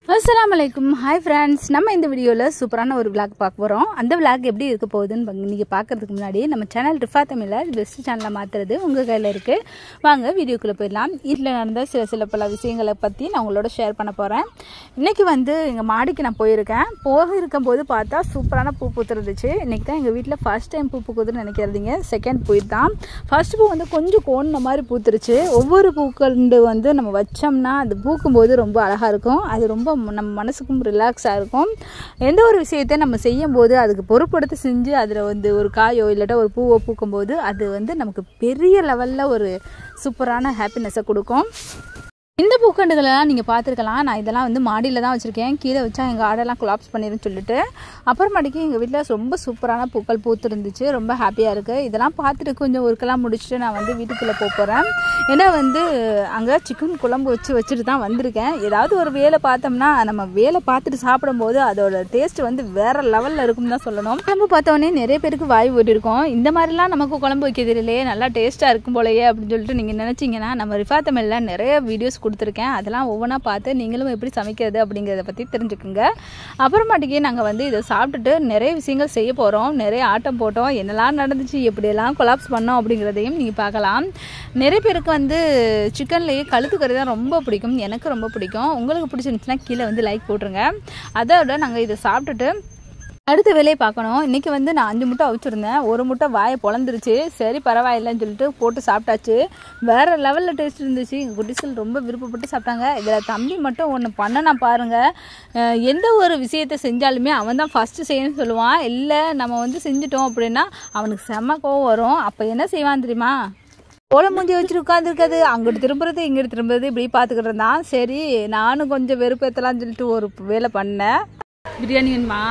அஸ்ஸலாமு அலைக்கும் hi friends நம்ம இந்த வீடியோவில் சூப்பரான ஒரு விளாக் பார்க்க போகிறோம் அந்த விளாக் எப்படி இருக்க போகுதுன்னு நீங்கள் பார்க்கறதுக்கு முன்னாடி நம்ம சேனல் ரிஃபா தமிழில் பெஸ்ட் சேனலை மாற்றுறது உங்கள் கையில் இருக்குது வாங்க வீடியோக்குள்ளே போயிடலாம் வீட்டில் நடந்த சில சில பல விஷயங்களை பற்றி நான் உங்களோட ஷேர் பண்ண போகிறேன் இன்றைக்கி வந்து எங்கள் மாடிக்கு நான் போயிருக்கேன் போக இருக்கும்போது பார்த்தா சூப்பரான பூ பூத்துருந்துச்சு இன்றைக்கி தான் எங்கள் வீட்டில் ஃபர்ஸ்ட் டைம் பூ பூக்குதுன்னு நினைக்கிறதுங்க செகண்ட் பூ தான் ஃபர்ஸ்ட் பூ வந்து கொஞ்சம் கோணின மாதிரி பூத்துருச்சு ஒவ்வொரு பூக்கண்டு வந்து நம்ம வச்சோம்னா அது பூக்கும்போது ரொம்ப அழகாக இருக்கும் அது ரொம்ப ம- நம்ம மனசுக்கும் ரிலாக்ஸாக இருக்கும் எந்த ஒரு விஷயத்தை நம்ம செய்யும்போது அதுக்கு பொறுப்படுத்தி செஞ்சு அதில் வந்து ஒரு காயோ இல்லாட்டா ஒரு பூவோ பூக்கும்போது அது வந்து நமக்கு பெரிய லெவலில் ஒரு சூப்பரான ஹாப்பினஸை கொடுக்கும் இந்த பூக்கண்டுகளெல்லாம் நீங்கள் பார்த்துருக்கலாம் நான் இதெல்லாம் வந்து மாடியில் தான் வச்சுருக்கேன் கீழே வச்சா எங்கள் ஆடெல்லாம் கொலாப்ஸ் பண்ணிருன்னு சொல்லிட்டு அப்புறமாட்டிக்கு எங்கள் வீட்டில் ரொம்ப சூப்பரான பூக்கள் பூத்து இருந்துச்சு ரொம்ப ஹாப்பியாக இருக்குது இதெல்லாம் பார்த்துட்டு கொஞ்சம் ஒர்க்கெல்லாம் முடிச்சுட்டு நான் வந்து வீட்டுக்குள்ளே போக போகிறேன் ஏன்னா வந்து அங்கே சிக்கன் குழம்பு வச்சு வச்சுட்டு தான் வந்திருக்கேன் ஏதாவது ஒரு வேலை பார்த்தோம்னா நம்ம வேலை பார்த்துட்டு சாப்பிடும்போது அதோட டேஸ்ட் வந்து வேறு லெவலில் இருக்கும்னு தான் சொல்லணும் குழம்பு பார்த்தோன்னே நிறைய பேருக்கு வாய் ஓட்டிருக்கோம் இந்த மாதிரிலாம் நமக்கு குழம்பு வைக்க தெரியலையே நல்லா டேஸ்ட்டாக இருக்கும் போலயே அப்படின்னு சொல்லிட்டு நீங்கள் நினச்சிங்கன்னா நம்ம ரிஃபா தமிழில் நிறைய வீடியோஸ் கொடுத்துருக்கேன் அதெல்லாம் ஒவ்வொன்றா பார்த்து நீங்களும் எப்படி சமைக்கிறது அப்படிங்கிறத பற்றி தெரிஞ்சுக்குங்க அப்புறமாட்டிக்கு நாங்கள் வந்து இதை சாப்பிட்டுட்டு நிறைய விஷயங்கள் செய்ய போகிறோம் நிறைய ஆட்டம் போட்டோம் என்னெல்லாம் நடந்துச்சு எப்படியெல்லாம் கொலாப்ஸ் பண்ணோம் அப்படிங்கிறதையும் நீங்கள் பார்க்கலாம் நிறைய பேருக்கு வந்து சிக்கன்லேயே கழுத்துக்கறி தான் ரொம்ப பிடிக்கும் எனக்கு ரொம்ப பிடிக்கும் உங்களுக்கு பிடிச்சிருந்துச்சுன்னா கீழே வந்து லைக் போட்டுருங்க அதோட நாங்கள் இதை சாப்பிட்டுட்டு அடுத்த வேலையை பார்க்கணும் இன்றைக்கி வந்து நான் அஞ்சு முட்டை அவிச்சிருந்தேன் ஒரு முட்டை வாயை பொழந்துருச்சு சரி பரவாயில்லைன்னு சொல்லிட்டு போட்டு சாப்பிட்டாச்சு வேறு லெவலில் டேஸ்ட் இருந்துச்சு எங்கள் குட்டிஸ்கள் ரொம்ப விருப்பப்பட்டு சாப்பிட்டாங்க இதில் தம்பி மட்டும் ஒன்று பண்ணனா பாருங்கள் அஹ் எந்த ஒரு விஷயத்தை செஞ்சாலுமே அவன் தான் ஃபஸ்ட்டு செய்யணும்னு சொல்லுவான் இல்லை நம்ம வந்து செஞ்சுட்டோம் அப்படின்னா அவனுக்கு செம்ம கோவம் வரும் அப்போ என்ன செய்வான் தெரியுமா கோலம் மூஞ்சி வச்சுட்டு உட்காந்துருக்காது அங்கிட்டு திரும்புறது இங்கிட்டு திரும்புறது இப்படி பார்த்துக்கிட்டு இருந்தான் சரி நானும் கொஞ்சம் வெறுப்பேற்றலாம்னு சொல்லிட்டு ஒரு வேலை பண்ணேன் பிரியாணி வேணுமா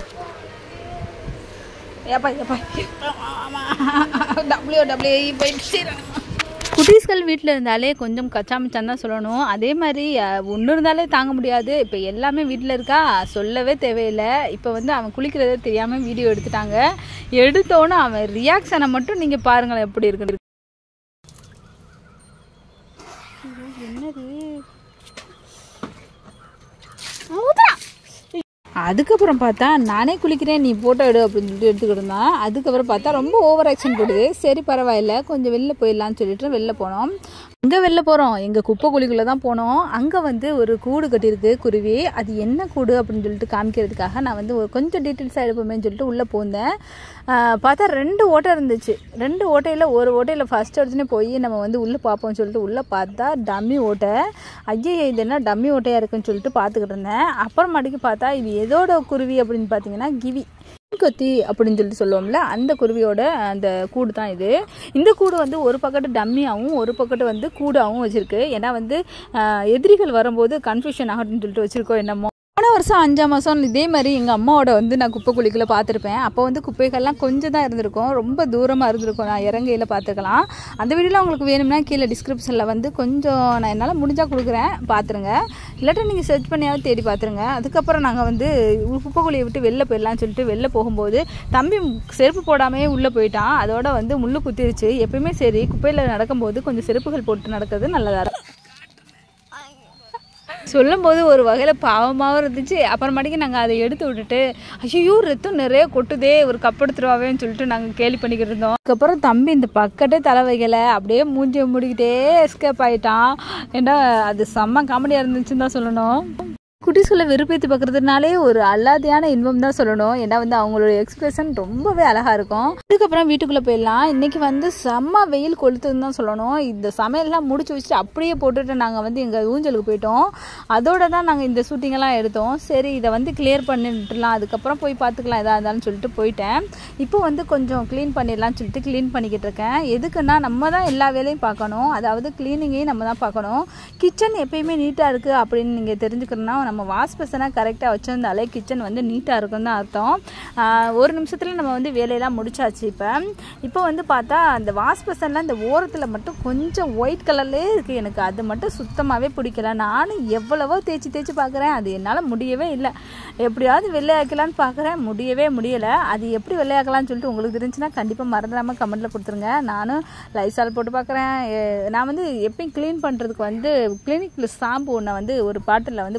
ஏப்பா ஏப்பா டபிள்யூ டபிள்யூ போயிடுச்சு குட்டீஸ்கள் வீட்டில் இருந்தாலே கொஞ்சம் கச்சாமிச்சான் தான் சொல்லணும் அதே மாதிரி ஒன்று இருந்தாலே தாங்க முடியாது இப்போ எல்லாமே வீட்டில் இருக்கா சொல்லவே தேவையில்லை இப்போ வந்து அவன் குளிக்கிறதே தெரியாமல் வீடியோ எடுத்துட்டாங்க எடுத்தோன்னே அவன் ரியாக்ஷனை மட்டும் நீங்கள் பாருங்களேன் எப்படி இருக்குன்னு என்னது அதுக்கப்புறம் பார்த்தா நானே குளிக்கிறேன் நீ ஃபோட்டோ எடு அப்படின்னு சொல்லிட்டு எடுத்துக்கிட்டு இருந்தான் அதுக்கப்புறம் பார்த்தா ரொம்ப ஓவர் ஆக்ஷன் போடுது சரி பரவாயில்ல கொஞ்சம் வெளில போயிடலான்னு சொல்லிட்டு வெளில போனோம் அங்கே வெளில போகிறோம் எங்கள் குப்பை குழிக்குள்ளே தான் போனோம் அங்கே வந்து ஒரு கூடு கட்டியிருக்கு குருவி அது என்ன கூடு அப்படின்னு சொல்லிட்டு காமிக்கிறதுக்காக நான் வந்து ஒரு கொஞ்சம் டீட்டெயில்ஸாக எடுப்போமேன்னு சொல்லிட்டு உள்ளே போந்தேன் ஆஹ் பார்த்தா ரெண்டு ஓட்டை இருந்துச்சு ரெண்டு ஓட்டையில் ஒரு ஓட்டையில் ஃபஸ்ட் எடுத்துனே போய் நம்ம வந்து உள்ளே பார்ப்போம்னு சொல்லிட்டு உள்ளே பார்த்தா டம்மி ஓட்டை ஐயே இது என்ன டம்மி ஓட்டையாக இருக்குன்னு சொல்லிட்டு பார்த்துக்கிட்டு இருந்தேன் அப்புறமாட்டிக்கு பார்த்தா இது எதோட குருவி அப்படின்னு பார்த்தீங்கன்னா கிவி கொத்தி அப்படின்னு சொல்லிட்டு சொல்லுவோம்ல அந்த குருவியோட அந்த கூடு தான் இது இந்த கூடு வந்து ஒரு பக்கத்து டம்மியாகவும் ஒரு பக்கத்து வந்து கூடாகவும் வச்சிருக்கு ஏன்னா வந்து ஆஹ், எதிரிகள் வரும்போது கன்ஃபியூஷன் ஆகட்டும்னு சொல்லிட்டு வச்சிருக்கோம் என்னமோ போன வருஷம் அஞ்சாம் மாதம் இதே மாதிரி எங்கள் அம்மாவோட வந்து நான் குப்பை குழிக்குள்ள பார்த்துருப்பேன் அப்போ வந்து குப்பைகள்லாம் கொஞ்சம் தான் இருந்திருக்கும் ரொம்ப தூரமாக இருந்திருக்கும் நான் இறங்கையில் பார்த்துக்கலாம் அந்த வீடியோலாம் உங்களுக்கு வேணும்னா கீழே டிஸ்கிரிப்ஷனில் வந்து கொஞ்சம் நான் என்னால் முடிஞ்சால் கொடுக்குறேன் பார்த்துருங்க இல்லாட்டா நீங்கள் சர்ச் பண்ணியாவது தேடி பார்த்துருங்க அதுக்கப்புறம் நாங்கள் வந்து குப்பை குழியை விட்டு வெளில போயிடலாம்னு சொல்லிட்டு வெளில போகும்போது தம்பி செருப்பு போடாமே உள்ளே போயிட்டான் அதோட வந்து முள்ளு குத்திருச்சு எப்பயுமே சரி குப்பையில் நடக்கும்போது கொஞ்சம் செருப்புகள் போட்டு நடக்கிறது நல்லதாக இருக்கும் சொல்லும்போது ஒரு வகையில் பாவமாகவும் இருந்துச்சு அப்புறமாட்டிக்கு நாங்கள் அதை எடுத்து விட்டுட்டு ஐயோ ரத்தம் நிறைய கொட்டுதே ஒரு கப் எடுத்துருவாவேன்னு சொல்லிட்டு நாங்கள் கேலி பண்ணிக்கிட்டு இருந்தோம் அதுக்கப்புறம் தம்பி இந்த பக்கத்தே தலை வைக்கல அப்படியே மூஞ்சியை மூடிக்கிட்டே எஸ்கேப் ஆயிட்டான் ஏன்னா அது செம்ம காமெடியாக இருந்துச்சுன்னு தான் சொல்லணும் குட்டீஸ்களை விருப்பத்தி பார்க்குறதுனாலே ஒரு அல்லாதியான இன்பம் தான் சொல்லணும் ஏன்னா வந்து அவங்களோட எக்ஸ்பிரஷன் ரொம்பவே அழகாக இருக்கும் அதுக்கப்புறம் வீட்டுக்குள்ளே போயிடலாம் இன்னைக்கு வந்து செம்ம வெயில் கொளுத்துன்னு தான் சொல்லணும் இந்த சமையல்லாம் முடிச்சு வச்சுட்டு அப்படியே போட்டுட்டு நாங்கள் வந்து எங்கள் ஊஞ்சலுக்கு போயிட்டோம் அதோட தான் நாங்கள் இந்த ஷூட்டிங்கெல்லாம் எடுத்தோம் சரி இதை வந்து கிளியர் பண்ணிட்டுலாம் அதுக்கப்புறம் போய் பார்த்துக்கலாம் எதாக இருந்தாலும் சொல்லிட்டு போயிட்டேன் இப்போ வந்து கொஞ்சம் க்ளீன் பண்ணிடலாம்னு சொல்லிட்டு க்ளீன் பண்ணிக்கிட்டு இருக்கேன் எதுக்குன்னா நம்ம தான் எல்லா வேலையும் பார்க்கணும் அதாவது க்ளீனிங்கையும் நம்ம தான் பார்க்கணும் கிச்சன் எப்பயுமே நீட்டாக இருக்குது அப்படின்னு நீங்கள் தெரிஞ்சுக்கணும்னா நம்ம வாஷ் பேசனாக கரெக்டாக வச்சுருந்தாலே கிச்சன் வந்து நீட்டாக இருக்குன்னு தான் அர்த்தம் ஆஹ் ஒரு நிமிஷத்தில் நம்ம வந்து வேலையெல்லாம் முடிச்சாச்சு இப்போ இப்போ வந்து பார்த்தா அந்த வாஷ் பேசனில் இந்த ஓரத்தில் மட்டும் கொஞ்சம் ஒயிட் கலர்லேயே இருக்குது எனக்கு அது மட்டும் சுத்தமாகவே பிடிக்கல நானும் எவ்வளவோ தேய்ச்சி தேய்ச்சி பார்க்குறேன் அது என்னால் முடியவே இல்லை எப்படியாவது வெள்ளையாக்கலான்னு பார்க்குறேன் முடியவே முடியலை அது எப்படி வெள்ளையாக்கலாம்னு சொல்லிட்டு உங்களுக்கு தெரிஞ்சுன்னா கண்டிப்பாக மறந்துடாமல் கமெண்ட்டில் கொடுத்துருங்க நானும் லைசால் போட்டு பார்க்குறேன் நான் வந்து எப்பயும் க்ளீன் பண்ணுறதுக்கு வந்து கிளினிக் ப்ளஸ் ஷாம்பு ஒன்றை வந்து ஒரு பாட்டிலில் வந்து போட்டு வச்சுப்பேன்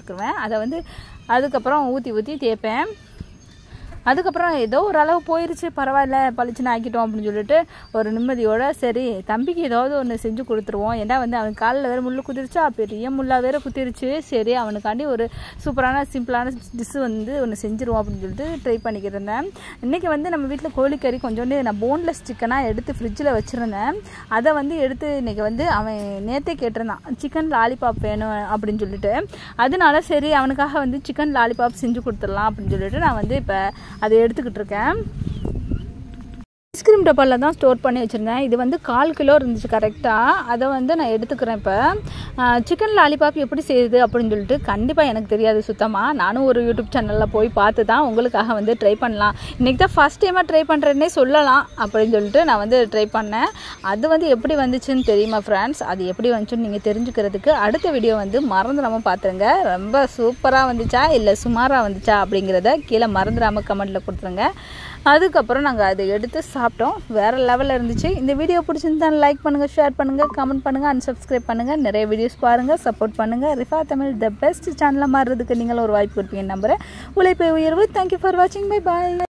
வச்சுக்கிருவேன் அதை வந்து அதுக்கப்புறம் ஊற்றி ஊற்றி தேய்ப்பேன் அதுக்கப்புறம் ஏதோ ஒரு அளவு போயிருச்சு பரவாயில்ல பளிச்சுன்னு ஆக்கிட்டோம் அப்படின்னு சொல்லிட்டு ஒரு நிம்மதியோட சரி தம்பிக்கு ஏதாவது ஒன்று செஞ்சு கொடுத்துருவோம் ஏன்னா வந்து அவன் காலில் வேறு முள் குத்திருச்சா பெரிய முள்ளா வேறு குத்திருச்சு சரி அவனுக்காண்டி ஒரு சூப்பரான சிம்பிளான டிஷ்ஷு வந்து ஒன்று செஞ்சுருவோம் அப்படின்னு சொல்லிட்டு ட்ரை பண்ணிக்கிட்டு இருந்தேன் இன்றைக்கி வந்து நம்ம வீட்டில் கோழிக்கறி கொஞ்சோண்டு நான் போன்லெஸ் சிக்கனாக எடுத்து ஃப்ரிட்ஜில் வச்சுருந்தேன் அதை வந்து எடுத்து இன்றைக்கி வந்து அவன் நேற்றே கேட்டிருந்தான் சிக்கன் லாலிபாப் வேணும் அப்படின்னு சொல்லிட்டு அதனால சரி அவனுக்காக வந்து சிக்கன் லாலிபாப் செஞ்சு கொடுத்துடலாம் அப்படின்னு சொல்லிட்டு நான் வந்து இப்போ அதை எடுத்துக்கிட்டு இருக்கேன் ஐஸ்கிரீம் டப்பாவில் தான் ஸ்டோர் பண்ணி வச்சுருந்தேன் இது வந்து கால் கிலோ இருந்துச்சு கரெக்டாக அதை வந்து நான் எடுத்துக்கிறேன் இப்போ சிக்கன் லாலிபாப் எப்படி செய்யுது அப்படின்னு சொல்லிட்டு கண்டிப்பாக எனக்கு தெரியாது சுத்தமாக நானும் ஒரு யூடியூப் சேனலில் போய் பார்த்து தான் உங்களுக்காக வந்து ட்ரை பண்ணலாம் இன்றைக்கி தான் ஃபஸ்ட் டைமாக ட்ரை பண்ணுறேன்னே சொல்லலாம் அப்படின்னு சொல்லிட்டு நான் வந்து ட்ரை பண்ணேன் அது வந்து எப்படி வந்துச்சுன்னு தெரியுமா ஃப்ரெண்ட்ஸ் அது எப்படி வந்துச்சுன்னு நீங்கள் தெரிஞ்சுக்கிறதுக்கு அடுத்த வீடியோ வந்து மறந்துடாமல் பார்த்துருங்க ரொம்ப சூப்பராக வந்துச்சா இல்லை சுமாராக வந்துச்சா அப்படிங்கிறத கீழே மறந்துடாமல் கமெண்ட்டில் கொடுத்துருங்க அதுக்கப்புறம் நாங்கள் அதை எடுத்து சாப்பிட்டோம் வேறு லெவலில் இருந்துச்சு இந்த வீடியோ பிடிச்சிருந்தா லைக் பண்ணுங்கள் ஷேர் பண்ணுங்கள் கமெண்ட் பண்ணுங்கள் அன்சப்ஸ்கிரைப் பண்ணுங்கள் நிறைய வீடியோஸ் பாருங்கள் சப்போர்ட் பண்ணுங்கள் ரிஃபா தமிழ் த பெஸ்ட் சேனலாக மாறுறதுக்கு நீங்களும் ஒரு வாய்ப்பு கொடுப்பீங்க நம்புகிறேன் உழைப்பை உயர்வு தேங்க்யூ ஃபார் வாட்சிங் பை பாய்